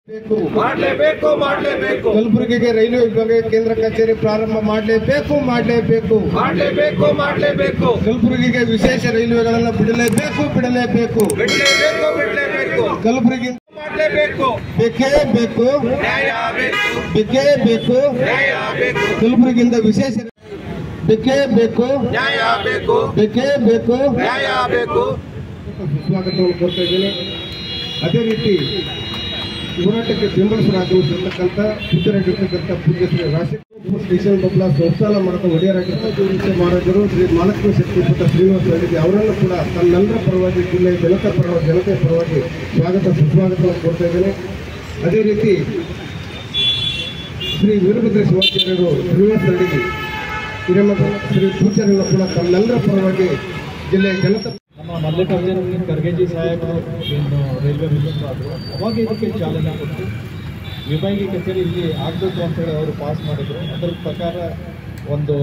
ಬೇಕು ಮಾಡಲೇಬೇಕು ಮಾಡಲೇಬೇಕು ಕಲಬುರಗಿಗೆ ರೈಲ್ವೆ ವಿಭಾಗ ಕೇಂದ್ರ ಕಚೇರಿ ಪ್ರಾರಂಭ ಮಾಡಲೇಬೇಕು ಮಾಡಲೇಬೇಕು ಮಾಡಲೇಬೇಕು ಮಾಡಲೇಬೇಕು ಕಲಬುರಗಿಗೆ ವಿಶೇಷ ರೈಲ್ವೆಗಳನ್ನು ಬಿಡಲೇಬೇಕು ಬಿಡಲೇಬೇಕು ಬಿಡಲೇಬೇಕು ಬಿಡಲೇಬೇಕು ಕಲಬುರಗಿ ಮಾಡಲೇಬೇಕು ಬೇಕೇ ಬೇಕು ನ್ಯಾಯ ಬೇಕು ಬೇಕೇ ಬೇಕು ನ್ಯಾಯ ಬೇಕು ಕಲಬುರಗಿಯಿಂದ ವಿಶೇಷ ಬೇಕೇ ಬೇಕು ನ್ಯಾಯ ಬೇಕು ಬೇಕೇ ಬೇಕು ನ್ಯಾಯ ಬೇಕು ಸ್ವಾಗತವನ್ನು ಕೋರ್ತಾ ಇದ್ದೇನೆ ಅದೇ ರೀತಿ ಹೋರಾಟಕ್ಕೆ ಬೆಂಬಲಿಸಲು ಆಗಮಿಸಿರ್ತಕ್ಕಂಥ ಪೂಜ್ಯರಾಗಿರ್ತಕ್ಕಂಥ ಪೂಜ್ಯ ಶ್ರೀ ರಾಜಶೇಖರ ಸ್ಟೇಷನ್ ಬಬ್ಲ ಸಂಸ್ಥಾನ ಮಾಡದ ಒಡೆಯರಾಗಿರ್ತಕ್ಕಂಥ ಜ್ಯೋತಿಷ್ಯ ಮಹಾರಾಜರು ಶ್ರೀ ಮಹಾಲಕ್ಷ್ಮಿ ಶಕ್ತಿಪುತ್ರ ಶ್ರೀನಿವಾಸ ರೆಡ್ಡಿ ಅವರನ್ನು ಕೂಡ ತನ್ನೆಲ್ಲರ ಪರವಾಗಿ ಜಿಲ್ಲೆಯ ಜನತೆ ಪರವಾಗಿ ಜನತೆಯ ಪರವಾಗಿ ಸ್ವಾಗತ ಸುಸ್ವಾಗತವನ್ನು ಕೋರ್ತಾ ಇದ್ದೇನೆ ಅದೇ ರೀತಿ ಶ್ರೀ ವೀರಭದ್ರ ಶಿವಾಚಾರ್ಯರು ಶ್ರೀನಿವಾಸ ರೆಡ್ಡಿ ಹಿರೇಮಠ ಶ್ರೀ ಪೂಜ್ಯರನ್ನು ಕೂಡ ತನ್ನೆಲ್ಲರ ಪರವಾಗಿ ಜಿಲ್ಲೆಯ ಜನತೆ ನಮ್ಮ ಮಲ್ಲಿಕಾರ್ಜುನ ಖರ್ಗೆಜಿ ಸಾಹೇಬರು ಏನು ರೈಲ್ವೆ ಮಿನಿಸ್ಟರ್ ಆದರು ಅವಾಗ ಇದಕ್ಕೆ ಚಾಲನೆ ಕೊಟ್ಟು ವಿಭಾಗೀಯ ಕಚೇರಿ ಇಲ್ಲಿ ಆಗಬೇಕು ಅಂತೇಳಿ ಅವರು ಪಾಸ್ ಮಾಡಿದರು ಅದರ ಪ್ರಕಾರ ಒಂದು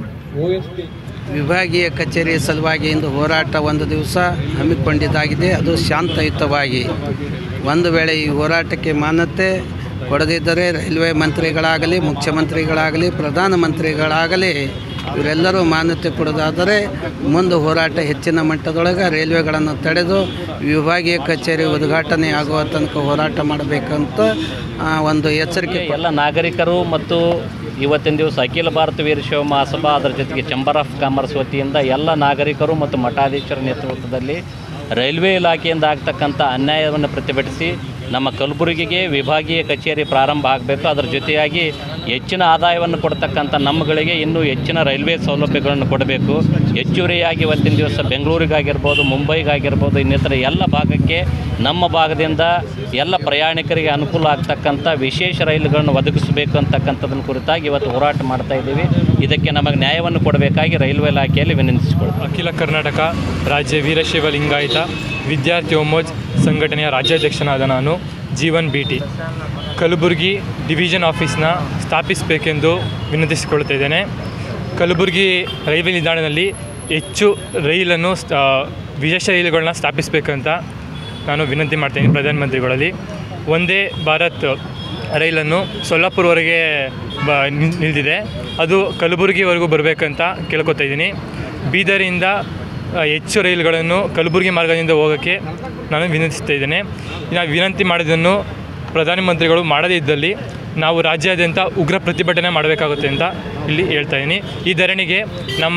ಒ ಎಸ್ ಟಿ ವಿಭಾಗೀಯ ಕಚೇರಿ ಸಲುವಾಗಿ ಇಂದು ಹೋರಾಟ ಒಂದು ದಿವಸ ಹಮ್ಮಿಕೊಂಡಿದ್ದಾಗಿದೆ ಅದು ಶಾಂತಯುತವಾಗಿ ಒಂದು ವೇಳೆ ಈ ಹೋರಾಟಕ್ಕೆ ಮಾನ್ಯತೆ ಕೊಡದಿದ್ದರೆ ರೈಲ್ವೆ ಮಂತ್ರಿಗಳಾಗಲಿ ಮುಖ್ಯಮಂತ್ರಿಗಳಾಗಲಿ ಪ್ರಧಾನಮಂತ್ರಿಗಳಾಗಲಿ ಇವರೆಲ್ಲರೂ ಮಾನ್ಯತೆ ಕೊಡೋದಾದರೆ ಮುಂದೆ ಹೋರಾಟ ಹೆಚ್ಚಿನ ಮಟ್ಟದೊಳಗೆ ರೈಲ್ವೆಗಳನ್ನು ತಡೆದು ವಿಭಾಗೀಯ ಕಚೇರಿ ಉದ್ಘಾಟನೆ ಆಗುವ ತನಕ ಹೋರಾಟ ಮಾಡಬೇಕಂತ ಆ, ಒಂದು ಎಚ್ಚರಿಕೆ ಕೊಡ- ಎಲ್ಲ ನಾಗರಿಕರು ಮತ್ತು ಇವತ್ತಿನ ದಿವಸ ಅಖಿಲ ಭಾರತ ವೀರಶೈವ ಮಹಾಸಭಾ ಅದರ ಜೊತೆಗೆ ಚಂಬರ್ ಆಫ್ ಕಾಮರ್ಸ್ ವತಿಯಿಂದ ಎಲ್ಲ ನಾಗರಿಕರು ಮತ್ತು ಮಠಾಧೀಶರ ನೇತೃತ್ವದಲ್ಲಿ ರೈಲ್ವೆ ಇಲಾಖೆಯಿಂದ ಆಗ್ತಕ್ಕಂಥ ಅನ್ಯಾಯವನ್ನು ಪ್ರತಿಭಟಿಸಿ ನಮ್ಮ ಕಲಬುರಗಿಗೆ ವಿಭಾಗೀಯ ಕಚೇರಿ ಪ್ರಾರಂಭ ಆಗಬೇಕು ಅದರ ಜೊತೆಯಾಗಿ ಹೆಚ್ಚಿನ ಆದಾಯವನ್ನು ಕೊಡ್ತಕ್ಕಂಥ ನಮ್ಮಗಳಿಗೆ ಇನ್ನೂ ಹೆಚ್ಚಿನ ರೈಲ್ವೆ ಸೌಲಭ್ಯಗಳನ್ನು ಕೊಡಬೇಕು ಹೆಚ್ಚುವರಿಯಾಗಿ ಇವತ್ತಿನ ದಿವಸ ಬೆಂಗಳೂರಿಗಾಗಿರ್ಬೋದು ಮುಂಬೈಗಾಗಿರ್ಬೋದು ಇನ್ನಿತರ ಎಲ್ಲ ಭಾಗಕ್ಕೆ ನಮ್ಮ ಭಾಗದಿಂದ ಎಲ್ಲ ಪ್ರಯಾಣಿಕರಿಗೆ ಅನುಕೂಲ ಆಗ್ತಕ್ಕಂಥ ವಿಶೇಷ ರೈಲುಗಳನ್ನು ಒದಗಿಸಬೇಕು ಅಂತಕ್ಕಂಥದ್ದನ್ನು ಕುರಿತಾಗಿ ಇವತ್ತು ಹೋರಾಟ ಮಾಡ್ತಾ ಇದ್ದೀವಿ ಇದಕ್ಕೆ ನಮಗೆ ನ್ಯಾಯವನ್ನು ಕೊಡಬೇಕಾಗಿ ರೈಲ್ವೆ ಇಲಾಖೆಯಲ್ಲಿ ವಿನಂತಿಸಿಕೊಳ್ತೀವಿ ಅಖಿಲ ಕರ್ನಾಟಕ ರಾಜ್ಯ ವೀರಶೈವ ಲಿಂಗಾಯತ ವಿದ್ಯಾರ್ಥಿ ಒಮ್ಮೋಜ್ ಸಂಘಟನೆಯ ರಾಜ್ಯಾಧ್ಯಕ್ಷನಾದ ನಾನು Jeevan B T Kalaburagi division ಆಫೀಸ್ನ ಸ್ಥಾಪಿಸಬೇಕೆಂದು ವಿನಂತಿಸಿಕೊಳ್ತಾ ಇದ್ದೇನೆ ಕಲಬುರಗಿ ರೈಲ್ವೆ ನಿಲ್ದಾಣದಲ್ಲಿ ಹೆಚ್ಚು ರೈಲನ್ನು ಸ್- ಆ, ವಿಶೇಷ ರೈಲುಗಳನ್ನ ಸ್ಥಾಪಿಸಬೇಕಂತ ನಾನು ವಿನಂತಿ ಮಾಡ್ತೀನಿ ಪ್ರಧಾನಮಂತ್ರಿಗಳಲ್ಲಿ ಒಂದೇ ಭಾರತ್ ರೈಲನ್ನು ಸೊಲ್ಲಾಪುರವರೆಗೆ ಬ ನಿಲ್- ನಿಲ್ದಿದೆ ಅದು ಕಲಬುರಗಿವರೆಗೂ ಬರಬೇಕಂತ ಕೇಳ್ಕೊತಾ ಇದ್ದೀನಿ ಬೀದರಿಂದ ಆ, ಹೆಚ್ಚು ರೈಲುಗಳನ್ನು ಕಲಬುರಗಿ ಮಾರ್ಗದಿಂದ ಹೋಗೋಕ್ಕೆ ನಾನು ವಿನಂತಿಸ್ತಾ ಇದ್ದೇನೆ ನಾವು ವಿನಂತಿ ಮಾಡಿದ್ದನ್ನು ಪ್ರಧಾನಮಂತ್ರಿಗಳು ಮಾಡದೇ ಇದ್ದಲ್ಲಿ ನಾವು ರಾಜ್ಯಾದ್ಯಂತ ಉಗ್ರ ಪ್ರತಿಭಟನೆ ಮಾಡಬೇಕಾಗುತ್ತೆ ಅಂತ ಇಲ್ಲಿ ಹೇಳ್ತಾ ಇದ್ದೀನಿ ಈ ಧರಣಿಗೆ ನಮ್ಮ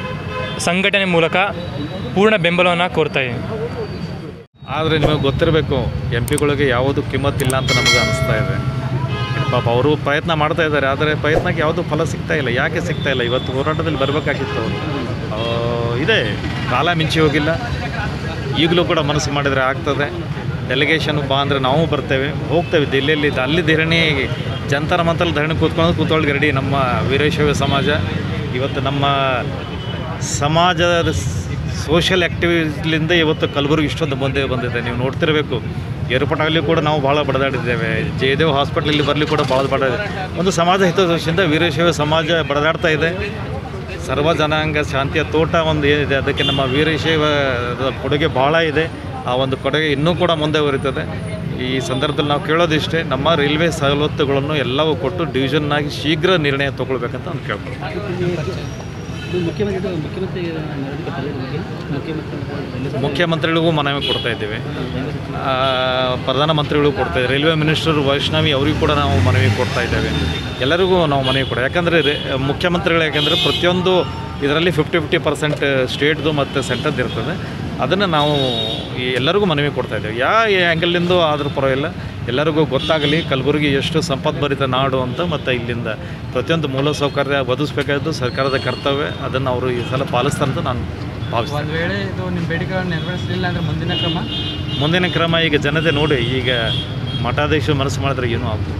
ಸಂಘಟನೆ ಮೂಲಕ ಪೂರ್ಣ ಬೆಂಬಲವನ್ನು ಕೋರ್ತಾ ಇದ್ದೀನಿ ಆದರೆ ನಿಮಗೆ ಗೊತ್ತಿರಬೇಕು ಎಂ ಪಿಗಳಿಗೆ ಯಾವುದು ಕಿಮ್ಮತ್ತಿಲ್ಲ ಅಂತ ನಮಗೆ ಅನಿಸ್ತಾ ಇದೆ ಪಾಪ ಅವರು ಪ್ರಯತ್ನ ಮಾಡ್ತಾ ಇದ್ದಾರೆ ಆದರೆ ಪ್ರಯತ್ನಕ್ಕೆ ಯಾವುದು ಫಲ ಸಿಗ್ತಾ ಇಲ್ಲ ಯಾಕೆ ಸಿಗ್ತಾ ಇಲ್ಲ ಇವತ್ತು ಹೋರಾಟದಲ್ಲಿ ಬರಬೇಕಾಗಿತ್ತು ಅವರು ಆ, ಇದೆ ಕಾಲ ಮಿಂಚಿ ಹೋಗಿಲ್ಲ ಈಗಲೂ ಕೂಡ ಮನಸ್ಸು ಮಾಡಿದರೆ ಆಗ್ತದೆ ಡೆಲಿಗೇಷನ್ ಬಾ ಅಂದರೆ ನಾವು ಬರ್ತೇವೆ ಹೋಗ್ತೇವೆ ದಿಲ್ಲಿಯಲ್ಲಿ ಅಲ್ಲಿ ಧರಣಿ ಜಂತರ ಮಂತಲ್ಲಿ ಧರಣಿ ಕೂತ್ಕೊಂಡು ಕೂತ್ಕೊಳ್ಳಿ ರೆಡಿ ನಮ್ಮ ವೀರಶೈವ ಸಮಾಜ ಇವತ್ತು ನಮ್ಮ ಸಮಾಜದ ಸೋಷಿಯಲ್ ಆ್ಯಕ್ಟಿವಿಟಿಲಿಂದ ಇವತ್ತು ಕಲಬುರಗಿ ಇಷ್ಟೊಂದು ಮುಂದೆ ಬಂದಿದೆ ನೀವು ನೋಡ್ತಿರಬೇಕು ಏರ್ಪೋರ್ಟಲ್ಲಿ ಕೂಡ ನಾವು ಭಾಳ ಬಡದಾಡಿದ್ದೇವೆ ಜಯದೇವ್ ಹಾಸ್ಪಿಟ್ಲಲ್ಲಿ ಬರಲಿ ಕೂಡ ಭಾಳ ಬಡ ಒಂದು ಸಮಾಜ ಹಿತದೃಷ್ಟಿಯಿಂದ ವೀರಶೈವ ಸಮಾಜ ಬಡದಾಡ್ತಾ ಇದೆ ಸರ್ವ ಜನಾಂಗ ಶಾಂತಿಯ ತೋಟ ಒಂದು ಏನಿದೆ ಅದಕ್ಕೆ ನಮ್ಮ ವೀರಶೈವ ಕೊಡುಗೆ ಭಾಳ ಇದೆ ಆ ಒಂದು ಕೊಡುಗೆ ಇನ್ನೂ ಕೂಡ ಮುಂದೆ ಬರುತ್ತದೆ ಈ ಸಂದರ್ಭದಲ್ಲಿ ನಾವು ಕೇಳೋದಿಷ್ಟೇ ನಮ್ಮ ರೈಲ್ವೆ ಸವಲತ್ತುಗಳನ್ನು ಎಲ್ಲವೂ ಕೊಟ್ಟು ಡಿವಿಷನ್ನಾಗಿ ಶೀಘ್ರ ನಿರ್ಣಯ ತಗೊಳ್ಬೇಕಂತ ನಾನು ಕೇಳ್ಕೊಳ್ತೀನಿ ಮುಖ್ಯಮಂತ್ರಿಗಳಿಗೂ ಮನವಿ ಕೊಡ್ತಾ ಇದ್ದೀವಿ ಆ, ಪ್ರಧಾನಮಂತ್ರಿಗಳಿಗೂ ಕೊಡ್ತಾ ಇದ್ದೀವಿ ರೈಲ್ವೆ ಮಿನಿಸ್ಟರ್ ವೈಷ್ಣವಿ ಅವರಿಗೂ ಕೂಡ ನಾವು ಮನವಿ ಕೊಡ್ತಾ ಇದ್ದೇವೆ ಎಲ್ಲರಿಗೂ ನಾವು ಮನವಿ ಕೊಡ ಯಾಕಂದರೆ ಮುಖ್ಯಮಂತ್ರಿಗಳು ಯಾಕೆಂದರೆ ಪ್ರತಿಯೊಂದು ಇದರಲ್ಲಿ ಫಿಫ್ಟಿ ಫಿಫ್ಟಿ ಪರ್ಸೆಂಟ್ ಸ್ಟೇಟ್ದು ಮತ್ತು ಸೆಂಟರ್ದು ಇರ್ತದೆ ಅದನ್ನು ನಾವು ಈ ಎಲ್ಲರಿಗೂ ಮನವಿ ಕೊಡ್ತಾ ಇದ್ದೇವೆ ಯಾವ ಆ್ಯಂಗಲಿಂದ ಆದರೂ ಪರವಾಗಿಲ್ಲ ಎಲ್ಲರಿಗೂ ಗೊತ್ತಾಗಲಿ ಕಲಬುರಗಿ ಎಷ್ಟು ಸಂಪದ್ಭರಿತ ನಾಡು ಅಂತ ಮತ್ತು ಇಲ್ಲಿಂದ ಪ್ರತಿಯೊಂದು ಮೂಲಸೌಕರ್ಯ ಒದಗಿಸ್ಬೇಕಾದ್ದು ಸರ್ಕಾರದ ಕರ್ತವ್ಯ ಅದನ್ನು ಅವರು ಈ ಸಲ ಪಾಲಿಸ್ತಾರೆ ಅಂತ ನಾನು ಭಾವಿಸ್ತೇನೆ ಒಂದು ವೇಳೆ ಇದು ನಿಮ್ಮ ಬೇಡಿಕೆಗಳನ್ನು ನೆರವೇರಿಸಲಿಲ್ಲ ಅಂದರೆ ಮುಂದಿನ ಕ್ರಮ ಮುಂದಿನ ಕ್ರಮ ಈಗ ಜನತೆ ನೋಡಿ ಈಗ ಮಠಾಧೀಶರು ಮನಸ್ಸು ಮಾಡಿದ್ರೆ ಏನೂ ಆಗ್ತದೆ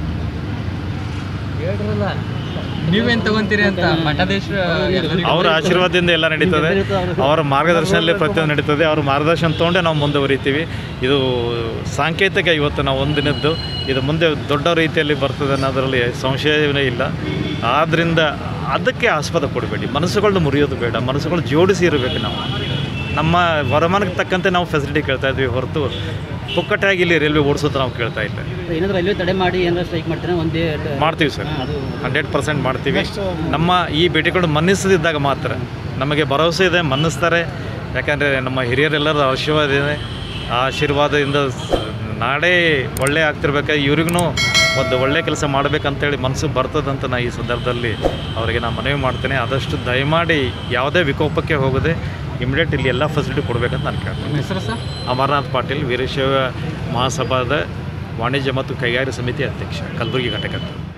ನೀವೇನು ತಗೊಂತೀರಿ ಅಂತ ಮಠಾಧೀಶರು ಎಲ್ಲರಿಗೂ ಅವರ ಆಶೀರ್ವಾದದಿಂದ ಎಲ್ಲ ನಡೀತದೆ ಅವರ ಮಾರ್ಗದರ್ಶನದಲ್ಲಿ ಪ್ರತಿಯೊಂದು ನಡೀತದೆ ಅವ್ರ ಮಾರ್ಗದರ್ಶನ ತೊಗೊಂಡೇ ನಾವು ಮುಂದುವರಿತೀವಿ ಇದು ಸಾಂಕೇತಿಕ ಇವತ್ತು ನಾವು ಒಂದಿನದ್ದು ಇದು ಮುಂದೆ ದೊಡ್ಡ ರೀತಿಯಲ್ಲಿ ಬರ್ತದೆ ಅನ್ನೋದರಲ್ಲಿ ಸಂಶಯವೇ ಇಲ್ಲ ಆದ್ದರಿಂದ ಅದಕ್ಕೆ ಆಸ್ಪದ ಕೊಡಬೇಡಿ ಮನಸ್ಸುಗಳನ್ನ ಮುರಿಯೋದು ಬೇಡ ಮನಸ್ಸುಗಳು ಜೋಡಿಸಿ ಇರಬೇಕು ನಾವು ನಮ್ಮ ವರಮಾನಕ್ಕೆ ತಕ್ಕಂತೆ ನಾವು ಫೆಸಿಲಿಟಿ ಕೇಳ್ತಾ ಇದ್ವಿ ಹೊರತು ಪುಕ್ಕಟ್ಟಾಗಿ ಇಲ್ಲಿ ರೈಲ್ವೆ ಓಡಿಸೋದು ನಾವು ಕೇಳ್ತಾ ಇಲ್ಲ ಏನಾದ್ರು ರೈಲ್ವೆ ತಡೆ ಮಾಡಿ ಏನಾದ್ರು ಸ್ಟ್ರೈಕ್ ಮಾಡ್ತಾರೆ ಒಂದೇ ಮಾಡ್ತೀವಿ ಸರ್ ಅದು ಹಂಡ್ರೆಡ್ ಪರ್ಸೆಂಟ್ ಮಾಡ್ತೀವಿ ನಮ್ಮ ಈ ಭೇಟಿಗಳು ಮನ್ನಿಸದಿದ್ದಾಗ ಮಾತ್ರ ನಮಗೆ ಭರವಸೆ ಇದೆ ಮನ್ನಿಸ್ತಾರೆ ಯಾಕಂದರೆ ನಮ್ಮ ಹಿರಿಯರೆಲ್ಲರ ಆಶೀರ್ವಾದ ಇದೆ ಆ ಆಶೀರ್ವಾದದಿಂದ ಸ- ನಾಡೇ ಒಳ್ಳೆ ಆಗ್ತಿರ್ಬೇಕಾದ್ರೆ ಇವ್ರಿಗೂ ಒಂದು ಒಳ್ಳೆ ಕೆಲಸ ಮಾಡಬೇಕಂತೇಳಿ ಮನಸ್ಸು ಬರ್ತದಂತ ನಾ ಈ ಸಂದರ್ಭದಲ್ಲಿ ಅವರಿಗೆ ನಾನು ಮನವಿ ಮಾಡ್ತೇನೆ ಆದಷ್ಟು ದಯಮಾಡಿ ಯಾವುದೇ ವಿಕೋಪಕ್ಕೆ ಹೋಗದೆ ಇಮಿಡಿಯೇಟ್ ಇಲ್ಲಿ ಎಲ್ಲ ಫೆಸಿಲಿಟಿ ಕೊಡಬೇಕಂತ ನಾನು ಕೇಳ್ತೀನಿ ಹೆಸರು ಸರ್ ಅಮರನಾಥ್ ಪಾಟೀಲ್ ವೀರಶೈವ ಮಹಾಸಭಾದ ವಾಣಿಜ್ಯ ಮತ್ತು ಕೈಗಾರಿಕಾ ಸಮಿತಿ ಅಧ್ಯಕ್ಷ ಕಲಬುರಗಿ ಘಟಕ